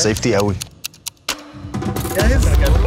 سيفتي قوي جاهز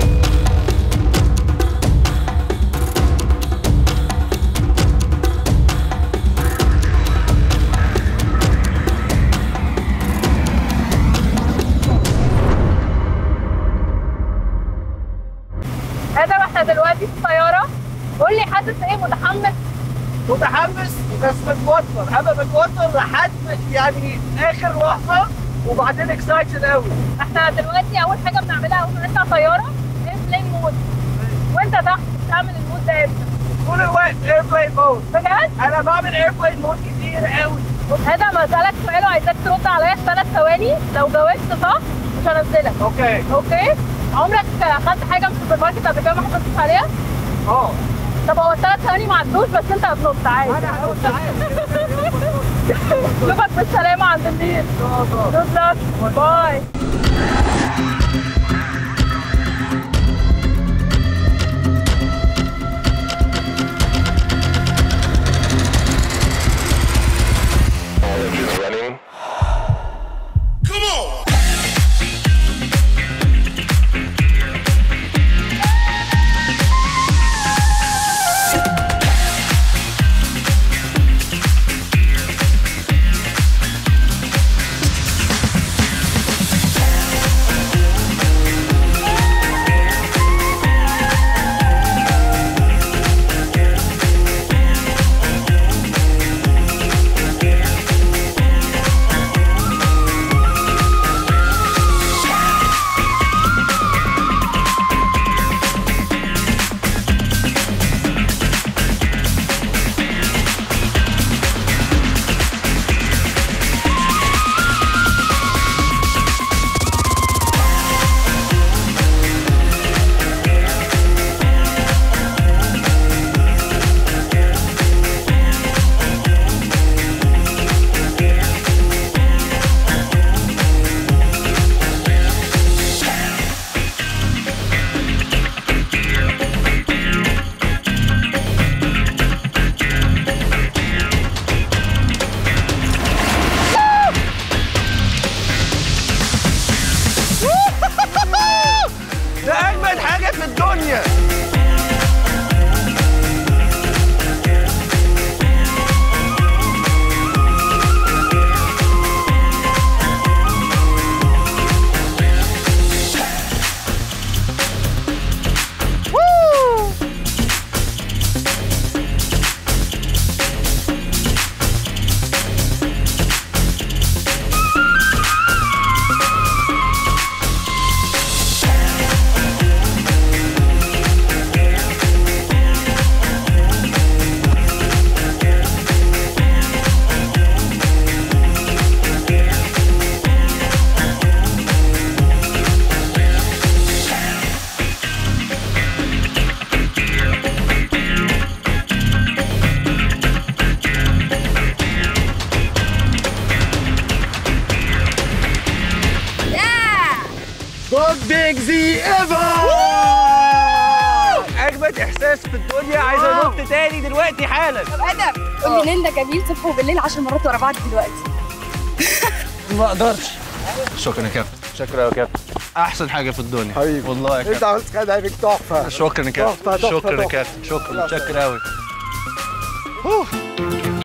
ادم احنا دلوقتي في الطياره قول لي حاسس ايه متحمس متحمس بس متوتر انا متوتر لحد يعني اخر لحظه وبعدين اكسايتد قوي احنا دلوقتي اول حاجه بنعملها اول ما نطلع طياره ايربلين مود وانت تحت بتعمل المود ده امتى طول الوقت ايربلين مود بجد انا بعمل ايربلين مود كتير قوي ادم هسالك سؤال وعايزاك ترد عليا في ثلاث ثواني لو جاوبت صح مش هنزلك اوكي اوكي عمرك خدت حاجه من السوبر ماركت قبل كده ما حطيتش عليها اه طب هو الثلاث ثواني ما عدوش بس انت هتنط عادي انا هقول تعالى اشوفك بالسلامه عند النيل جود لك باي ده اجمد حاجه في الدنيا جود بيج زي ايفر اجمد احساس في الدنيا عايز انط تاني دلوقتي حالا ادم قول لي ليندا جميل صبح وبالليل 10 مرات ورا بعض دلوقتي ما اقدرش شكرا يا كابتن شكرا يا كابتن احسن حاجه في الدنيا حبيبي. والله يا انت كابتن عملت كده دايفنج تحفه شكرا يا كابتن تحفة، تحفة، شكرا يا تحفة. كابتن شكرا لا، شكرا قوي